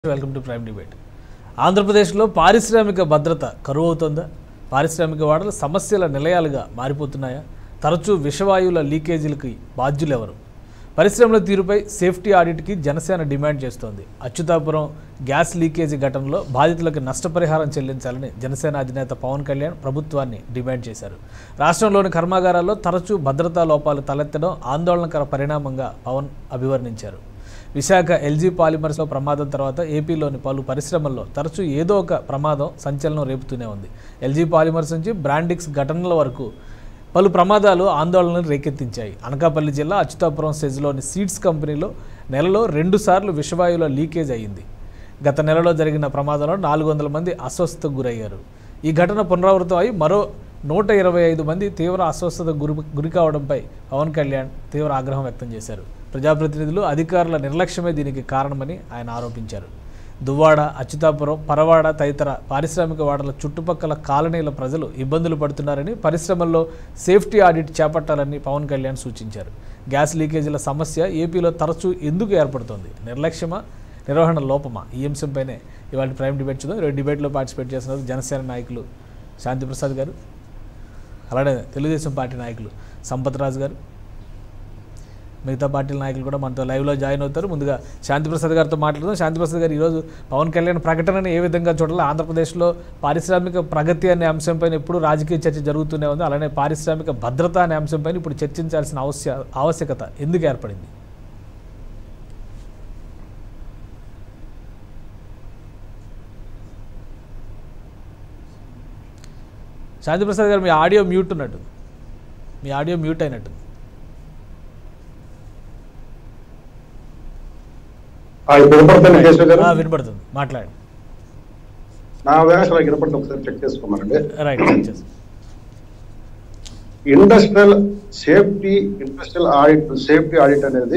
Welcome to prime debate ఆంధ్రప్రదేశ్లో పారిశ్రామిక భద్రత కరువు అవుతుందా పారిశ్రామిక వాడలు సమస్యల నిలయాలుగా మారిపోతున్నాయా తరచూ విషవాయువుల లీకేజీలకి బాధ్యులెవరు పరిశ్రమల తీరుపై సేఫ్టీ ఆడిట్కి జనసేన డిమాండ్ చేస్తోంది అచ్యుతాపురం గ్యాస్ లీకేజీ ఘటనలో బాధితులకు నష్టపరిహారం చెల్లించాలని జనసేన అధినేత పవన్ కళ్యాణ్ ప్రభుత్వాన్ని డిమాండ్ చేశారు రాష్ట్రంలోని కర్మాగారాల్లో తరచూ భద్రతా లోపాలు తలెత్తడం ఆందోళనకర పరిణామంగా పవన్ అభివర్ణించారు విశాఖ ఎల్జీ పాలిమర్స్లో ప్రమాదం తర్వాత ఏపీలోని పలు పరిశ్రమల్లో తరచూ ఏదో ఒక ప్రమాదం సంచలనం రేపుతూనే ఉంది ఎల్జీ పాలిమర్స్ నుంచి బ్రాండిక్స్ ఘటనల వరకు పలు ప్రమాదాలు ఆందోళనలు రేకెత్తించాయి అనకాపల్లి జిల్లా అచ్యుతాపురం సెజ్లోని సీడ్స్ కంపెనీలో నెలలో రెండుసార్లు విషవాయువుల లీకేజ్ అయ్యింది గత నెలలో జరిగిన ప్రమాదంలో నాలుగు వందల మంది అస్వస్థతకు గురయ్యారు ఈ ఘటన పునరావృతం అయి మరో నూట ఇరవై ఐదు మంది తీవ్ర అస్వస్థత గురి గురి కావడంపై పవన్ కళ్యాణ్ తీవ్ర ఆగ్రహం వ్యక్తం చేశారు ప్రజాప్రతినిధులు అధికారుల నిర్లక్ష్యమే దీనికి కారణమని ఆయన ఆరోపించారు దువ్వాడ అచ్యుతాపురం పరవాడ తదితర పారిశ్రామిక వాడల చుట్టుపక్కల కాలనీల ప్రజలు ఇబ్బందులు పడుతున్నారని పరిశ్రమల్లో సేఫ్టీ ఆడిట్ చేపట్టాలని పవన్ కళ్యాణ్ సూచించారు గ్యాస్ లీకేజీల సమస్య ఏపీలో తరచూ ఎందుకు ఏర్పడుతోంది నిర్లక్ష్యమా నిర్వహణ లోపమా ఈ అంశంపైనే ఇవాళ ప్రైమ్ డిబేట్ చూద్దాం ఈరోజు డిబేట్లో పార్టిసిపేట్ చేస్తున్నారు జనసేన నాయకులు శాంతిప్రసాద్ గారు అలానే తెలుగుదేశం పార్టీ నాయకులు సంపత్ రాజు గారు మిగతా పార్టీల నాయకులు కూడా మనతో లైవ్లో జాయిన్ అవుతారు ముందుగా శాంతిప్రసాద్ గారితో మాట్లాడదాం శాంతిప్రసాద్ గారు ఈరోజు పవన్ కళ్యాణ్ ప్రకటనను ఏ విధంగా చూడాలి ఆంధ్రప్రదేశ్లో పారిశ్రామిక ప్రగతి అనే అంశంపైన ఎప్పుడు రాజకీయ చర్చ జరుగుతూనే ఉంది అలానే పారిశ్రామిక భద్రత అనే అంశంపైన ఇప్పుడు చర్చించాల్సిన అవశ్య ఆవశ్యకత ఎందుకు ఏర్పడింది శాంతిప్రసాద్ గారు మీ ఆడియో మ్యూట్ ఉన్నట్టు మీ ఆడియో మ్యూట్ అయినట్టు ఆ, ఇప్పుడు వినపడుతుంది కేశవ్ గారు ఆ, వినపడుతుంది మాట్లాడండి నా వేష నాకు వినపడుతుంది ఒకసారి చెక్ చేసుకోమనండి రైట్ చెక్ చేసి industrial safety industrial audit safety audit అనేది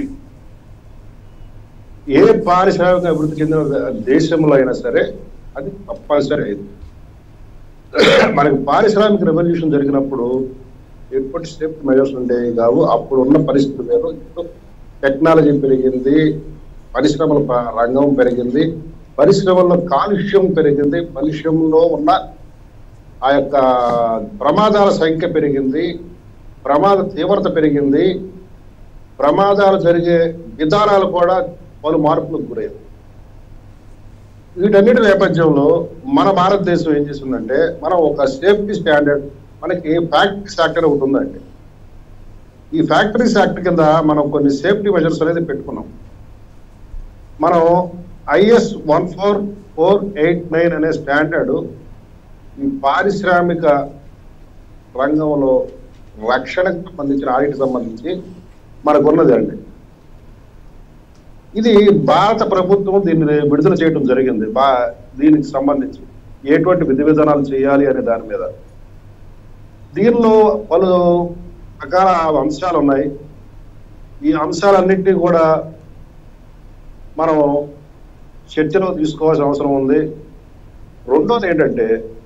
ఏ పారిశ్రామిక అభివృద్ధి చెందిన దేశంలో అయినా సరే అది తప్పనిసరి అయింది మనకి పారిశ్రామిక రెవల్యూషన్ జరిగినప్పుడు ఎటువంటి సేఫ్టీ మెజర్స్ ఉండేవి కావు అప్పుడు ఉన్న పరిస్థితి వేరు ఇప్పుడు టెక్నాలజీ పెరిగింది పరిశ్రమల ప- రంగం పెరిగింది పరిశ్రమల్లో కాలుష్యం పెరిగింది కాలుష్యంలో ఉన్న ఆ యొక్క ప్రమాదాల సంఖ్య పెరిగింది ప్రమాద తీవ్రత పెరిగింది ప్రమాదాలు జరిగే విధానాలు కూడా పలు మార్పులకు గురయ్యాయి వీటన్నిటి నేపథ్యంలో మన భారతదేశం ఏం చేసిందంటే మనం ఒక సేఫ్టీ స్టాండర్డ్ మనకి ఫ్యాక్టరీస్ యాక్ట్ అని ఒకటి ఉందండి ఈ ఫ్యాక్టరీస్ యాక్ట్ కింద మనం కొన్ని సేఫ్టీ మెజర్స్ అనేది పెట్టుకున్నాం మనం IS one four four eight nine అనే స్టాండర్డ్ ఈ పారిశ్రామిక రంగంలో రక్షణకు సంబంధించిన ఆడిట్ సంబంధించి మనకున్నది అండి ఇది భారత ప్రభుత్వం దీన్ని విడుదల చేయడం జరిగింది బా దీనికి సంబంధించి ఎటువంటి విధి విధానాలు చేయాలి అనే దాని మీద దీనిలో పలు రకాల అంశాలు ఉన్నాయి ఈ అంశాలన్నింటినీ కూడా మనం చర్చలో తీసుకోవాల్సిన అవసరం ఉంది రెండోది ఏంటంటే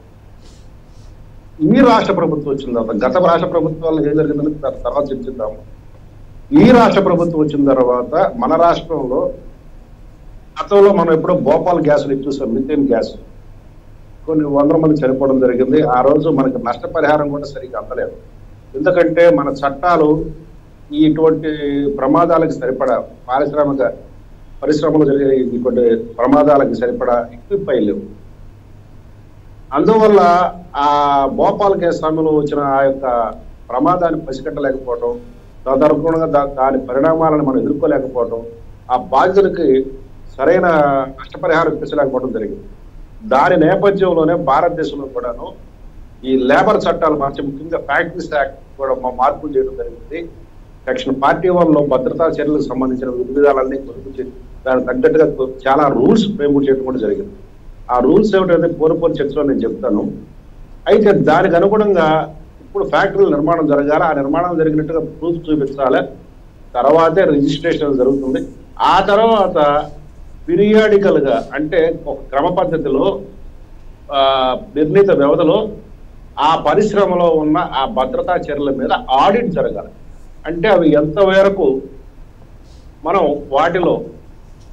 ఈ రాష్ట్ర ప్రభుత్వం వచ్చిన తర్వాత గత రాష్ట్ర ప్రభుత్వాల్లో ఏం జరిగిందని తర్- తర్వాత చర్చిద్దాము ఈ రాష్ట్ర ప్రభుత్వం వచ్చిన తర్వాత మన రాష్ట్రంలో గతంలో మనం ఎప్పుడో భోపాల్ గ్యాస్ లీక్ చూసాం మిథేన్ గ్యాస్ కొన్ని వందల మంది చనిపోవడం జరిగింది ఆ రోజు మనకి నష్టపరిహారం కూడా సరిగ్గా అందలేదు ఎందుకంటే మన చట్టాలు ఈ ఇటువంటి ప్రమాదాలకు సరిపడా పారిశ్రామిక పరిశ్రమలు జరిగే ఇటువంటి ప్రమాదాలకు సరిపడా ఎక్విప్ అయ్యలేవు అందువల్ల ఆ భోపాల్ కేసు సమయంలో వచ్చిన ఆ యొక్క ప్రమాదాన్ని పసిగట్టలేకపోవడం తదనుగుణంగా దా- దాని పరిణామాలను మనం ఎదుర్కోలేకపోవడం ఆ బాధ్యులకి సరైన నష్టపరిహారం ఇప్పించలేకపోవడం జరిగింది దాని నేపథ్యంలోనే భారతదేశంలో కూడాను ఈ లేబర్ చట్టాలు మార్చి ముఖ్యంగా ఫ్యాక్టరీస్ యాక్ట్ కూడా మా మార్పులు చేయడం జరిగింది సెక్షన్ ఫార్టీ వన్ లో భద్రతా చర్యలకు సంబంధించిన విధి విధానాలన్నీ పొదుపు చేసి దానికి తగ్గట్టుగా చాలా రూల్స్ ఫ్రేమ్వర్క్ చేయడం కూడా జరిగింది ఆ రూల్స్ ఏమిటంటే పోరు పోరు చర్చలో నేను చెప్తాను అయితే దానికి అనుగుణంగా ఇప్పుడు ఫ్యాక్టరీల నిర్మాణం జరగాలి ఆ నిర్మాణం జరిగినట్టుగా ప్రూఫ్ చూపించాలి తర్వాతే రిజిస్ట్రేషన్ జరుగుతుంది ఆ తర్వాత పీరియాడికల్ గా అంటే ఒక క్రమ పద్ధతిలో ఆ, నిర్ణీత వ్యవధిలో ఆ పరిశ్రమలో ఉన్న ఆ భద్రతా చర్యల మీద ఆడిట్ జరగాలి అంటే అవి ఎంత మేరకు మనం వాటిలో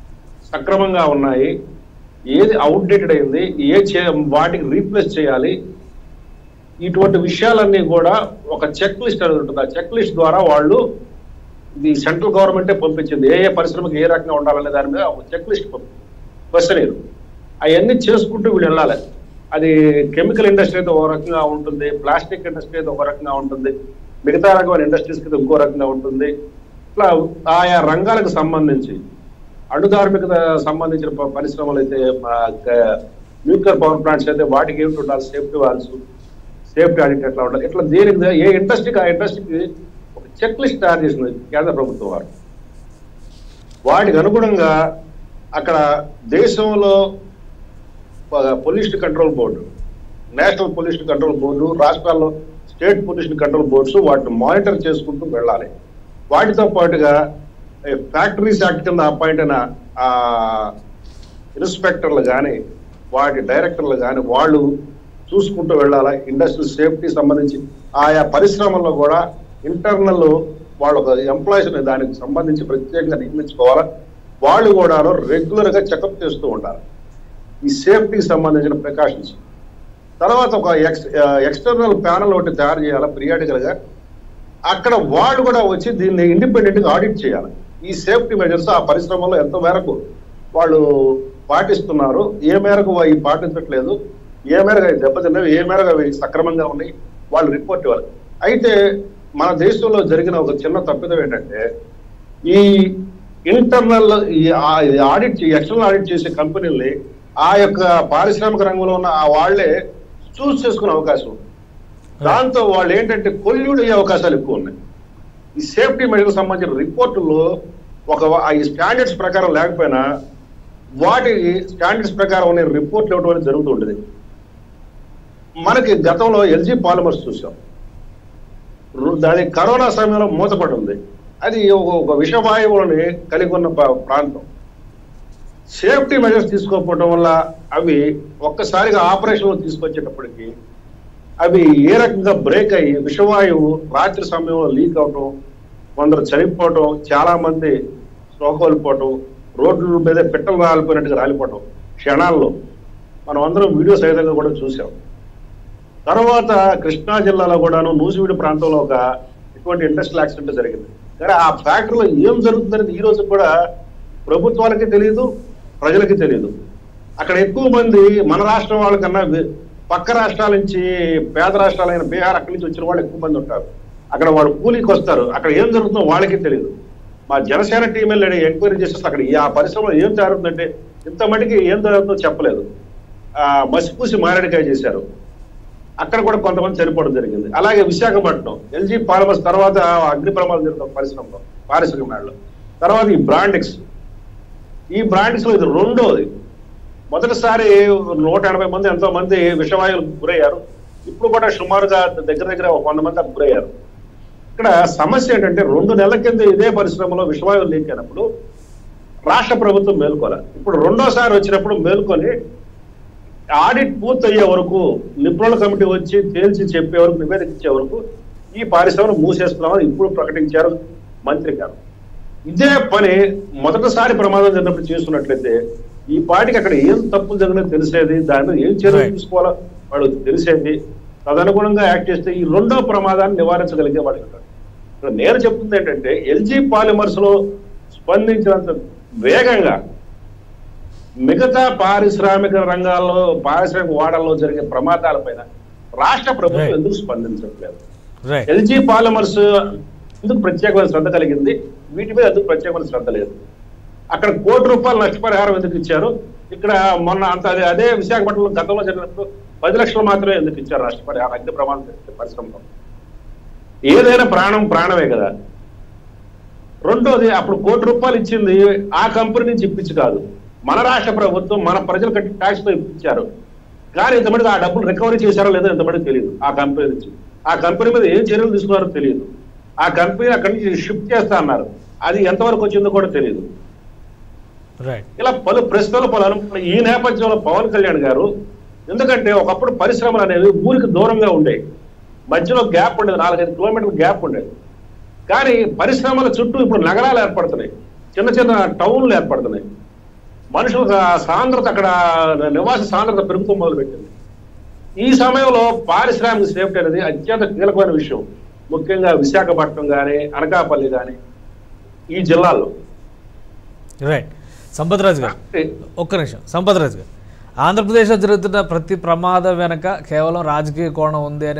సక్రమంగా ఉన్నాయి ఏది అవుట్డేటెడ్ అయింది ఏ చే వాటికి రీప్లేస్ చేయాలి ఇటువంటి విషయాలన్నీ కూడా ఒక చెక్ లిస్ట్ అనేది ఉంటుంది ఆ చెక్ లిస్ట్ ద్వారా వాళ్ళు ఇది సెంట్రల్ గవర్నమెంటే పంపించింది ఏ ఏ పరిశ్రమకి ఏ రకంగా ఉండాలనే దాని మీద ఒక చెక్ లిస్ట్ క్వశ్చన్ అవన్నీ చేసుకుంటూ వీళ్ళు వెళ్ళాలి అది కెమికల్ ఇండస్ట్రీ అయితే ఒక రకంగా ఉంటుంది ప్లాస్టిక్ ఇండస్ట్రీ అయితే ఒక రకంగా ఉంటుంది మిగతా రకమైన ఇండస్ట్రీస్ అయితే ఇంకో రకంగా ఉంటుంది ఇట్లా ఆయా రంగాలకు సంబంధించి అణుధార్మికత సంబంధించిన ప- పరిశ్రమలు అయితే న్యూక్లియర్ పవర్ ప్లాంట్స్ అయితే వాటికి ఏమిటి ఉండాలి సేఫ్టీ వాల్స్ సేఫ్టీ ఆడిట్ ఎట్లా ఉండాలి ఇట్లా దేనికి దే- ఏ ఇండస్ట్రీకి ఆ ఇండస్ట్రీకి ఒక చెక్ లిస్ట్ తయారు చేసింది కేంద్ర ప్రభుత్వం వారు వాటికి అనుగుణంగా అక్కడ దేశంలో pollution control board national pollution control board రాష్ట్రాల్లో స్టేట్ పొల్యూషన్ కంట్రోల్ బోర్డ్స్ వాటిని మానిటర్ చేసుకుంటూ వెళ్ళాలి వాటితో పాటుగా ఫ్యాక్టరీస్ యాక్ట్ కింద అపాయింట్ అయిన ఆ, ఇన్స్పెక్టర్లు కానీ వాటి డైరెక్టర్లు కానీ వాళ్ళు చూసుకుంటూ వెళ్ళాలి ఇండస్ట్రియల్ సేఫ్టీ సంబంధించి ఆయా పరిశ్రమల్లో కూడా ఇంటర్నల్ వాళ్ళ ఒక ఎంప్లాయీస్ దానికి సంబంధించి ప్రత్యేకంగా నియమించుకోవాలి వాళ్ళు కూడా రెగ్యులర్ గా చెకప్ చేస్తూ ఉండాలి ఈ సేఫ్టీకి సంబంధించిన ప్రికాషన్స్ తర్వాత ఒక ఎక్స్ ఎక్స్టర్నల్ ప్యానల్ ఒకటి తయారు చేయాలి పీరియాడికల్ గా అక్కడ వాళ్ళు కూడా వచ్చి దీన్ని ఇండిపెండెంట్ గా ఆడిట్ చేయాలి ఈ సేఫ్టీ మెజర్స్ ఆ పరిశ్రమలో ఎంత మేరకు వాళ్ళు పాటిస్తున్నారు ఏ మేరకు అవి పాటించట్లేదు ఏ మేరకు అవి దెబ్బతిన్నవి ఏ మేరకు అవి సక్రమంగా ఉన్నాయి వాళ్ళు రిపోర్ట్ ఇవ్వాలి అయితే మన దేశంలో జరిగిన ఒక చిన్న తప్పిదం ఏంటంటే ఈ ఇంటర్నల్ ఈ ఆ- ఈ ఆడిట్ ఎక్స్టర్నల్ ఆడిట్ చేసే కంపెనీల్ని ఆ యొక్క పారిశ్రామిక రంగంలో ఉన్న ఆ వాళ్ళే చూస్ చేసుకునే అవకాశం ఉంది దాంతో వాళ్ళు ఏంటంటే కొల్యూడ్ అయ్యే అవకాశాలు ఎక్కువ ఉన్నాయి ఈ సేఫ్టీ మెజర్ సంబంధించిన రిపోర్టుల్లో ఒక ఆ ఈ స్టాండర్డ్స్ ప్రకారం లేకపోయినా వాటి స్టాండర్డ్స్ ప్రకారం ఉన్న రిపోర్ట్లు ఇవ్వడం అనేది జరుగుతూ ఉంటుంది మనకి గతంలో ఎల్జీ పాలిమర్స్ చూసాం రు- దాని కరోనా సమయంలో మూతపడి ఉంది అది ఒక- ఒక విషవాయువులని కలిగి ఉన్న ప- ప్రాంతం సేఫ్టీ మెజర్స్ తీసుకోకపోవడం వల్ల అవి ఒక్కసారిగా ఆపరేషన్లో తీసుకొచ్చేటప్పటికి అవి ఏ రకంగా బ్రేక్ అయ్యి విషవాయువు రాత్రి సమయంలో లీక్ అవటం కొందరు చనిపోవటం చాలా మంది స్పృహ కోల్పోవటం రోడ్ల మీద పిట్టలు రాలిపోయినట్టుగా రాలిపోవటం క్షణాల్లో మనం అందరం వీడియో సహితంగా కూడా చూసాం తర్వాత కృష్ణా జిల్లాలో కూడాను నూసివీడి ప్రాంతంలో ఒక ఇటువంటి ఇండస్ట్రియల్ యాక్సిడెంట్ జరిగింది కానీ ఆ ఫ్యాక్టరీలో ఏం జరుగుతుందనేది ఈ రోజు కూడా ప్రభుత్వాలకి తెలియదు ప్రజలకి తెలియదు అక్కడ ఎక్కువ మంది మన రాష్ట్రం వాళ్ళకన్నా వే- పక్క రాష్ట్రాల నుంచి పేద రాష్ట్రాలైన బీహార్ అక్కడి నుంచి వచ్చిన వాళ్ళు ఎక్కువ మంది ఉంటారు అక్కడ వాళ్ళు కూలీకి వస్తారు అక్కడ ఏం జరుగుతుందో వాళ్ళకి తెలియదు మా జనసేన టీం వెళ్ళి ఎంక్వైరీ చేస్తే అక్కడ ఈ- ఆ పరిశ్రమలో ఏం జరుగుతుందంటే ఇంత మటుకి ఏం జరుగుతుందో చెప్పలేదు ఆ మసిపూసి మారేడుకాయ చేశారు అక్కడ కూడా కొంతమంది చనిపోవడం జరిగింది అలాగే విశాఖపట్నం ఎల్జీ పాలిమర్స్ తర్వాత అగ్ని ప్రమాదం జరుగుతుంది పరిశ్రమలో పారిశ్రామిక మేళలో తర్వాత ఈ బ్రాండిక్స్ ఈ బ్రాండిక్స్ లో ఇది రెండోది మొదటిసారి నూట ఎనభై మంది ఎంతో మంది విషవాయువులకు గురయ్యారు ఇప్పుడు కూడా సుమారుగా దగ్గర దగ్గర ఒక వంద మంది దాకా గురయ్యారు ఇక్కడ సమస్య ఏంటంటే రెండు నెలల కింద ఇదే పరిశ్రమలో విషవాయువులు లీక్ అయినప్పుడు రాష్ట్ర ప్రభుత్వం మేల్కోవాలి ఇప్పుడు రెండోసారి వచ్చినప్పుడు మేల్కొని ఆడిట్ పూర్తయ్యే వరకు నిపుణుల కమిటీ వచ్చి తేల్చి చెప్పే వరకు నివేదిక ఇచ్చే వరకు ఈ పారిశ్రమను మూసేస్తున్నామని ఇప్పుడు ప్రకటించారు మంత్రి గారు ఇదే పని మొదటిసారి ప్రమాదం జరిగినప్పుడు చేస్తున్నట్లయితే ఈ పాటికి అక్కడ ఏం తప్పులు జరిగినా తెలిసేది దాని మీద ఏం చర్యలు Right. తీసుకోవాలో వాళ్ళు తెలిసేది తదనుగుణంగా యాక్ట్ చేస్తే ఈ రెండో ప్రమాదాన్ని నివారించగలిగే వాళ్ళు ఉంటారు ఇక్కడ నేను చెప్తుంది ఏంటంటే ఎల్జీ పాలిమర్స్ లో స్పందించినంత వేగంగా మిగతా పారిశ్రామిక రంగాల్లో పారిశ్రామిక వాడల్లో జరిగే ప్రమాదాలపైన రాష్ట్ర ప్రభుత్వం Right. ఎందుకు స్పందించట్లేదు రైట్ ఎల్జీ పాలిమర్స్ ఎందుకు ప్రత్యేకమైన శ్రద్ధ కలిగింది వీటి మీద ఎందుకు ప్రత్యేకమైన శ్రద్ధ లేదు అక్కడ కోటి రూపాయలు నష్టపరిహారం ఎందుకు ఇచ్చారు ఇక్కడ మొన్న అంత అదే అదే విశాఖపట్నంలో గతంలో జరిగినప్పుడు పది లక్షలు మాత్రమే ఎందుకు ఇచ్చారు నష్టపరిహారం అగ్ని ప్రమాదం జరిగిన పరిశ్రమలో ఏదైనా ప్రాణం ప్రాణమే కదా రెండోది అప్పుడు కోటి రూపాయలు ఇచ్చింది ఆ కంపెనీ నుంచి ఇప్పించి కాదు మన రాష్ట్ర ప్రభుత్వం మన ప్రజలు కట్టి ట్యాక్స్ తో ఇప్పించారు కానీ ఇంతమంది ఆ డబ్బులు రికవరీ చేశారో లేదో ఇంతమంది తెలియదు ఆ కంపెనీ నుంచి ఆ కంపెనీ మీద ఏం చర్యలు తీసుకున్నారో తెలియదు ఆ కంపెనీ అక్కడి నుంచి షిఫ్ట్ చేస్తా అన్నారు అది ఎంతవరకు వచ్చిందో కూడా తెలియదు రైట్ ఇలా పలు ప్రశ్నలు పలు అనుకున్న ఈ నేపథ్యంలో పవన్ కళ్యాణ్ గారు ఎందుకంటే ఒకప్పుడు పరిశ్రమలు అనేవి ఊరికి దూరంగా ఉండేవి మధ్యలో గ్యాప్ ఉండేది నాలుగైదు కిలోమీటర్ల గ్యాప్ ఉండేది కానీ పరిశ్రమల చుట్టూ ఇప్పుడు నగరాలు ఏర్పడుతున్నాయి చిన్న చిన్న టౌన్లు ఏర్పడుతున్నాయి మనుషుల సాంద్రత అక్కడ నివాస సాంద్రత పెరుగుతూ మొదలుపెట్టింది ఈ సమయంలో పారిశ్రామిక సేఫ్టీ అనేది అత్యంత కీలకమైన విషయం ముఖ్యంగా విశాఖపట్నం కానీ అనకాపల్లి కానీ ఈ జిల్లాల్లో రైట్ సంపత్రాజు గారు ఒక్క నిమిషం సంపత్రాజు గారు ఆంధ్రప్రదేశ్లో జరుగుతున్న ప్రతి ప్రమాదం వెనక కేవలం రాజకీయ కోణం ఉంది అనే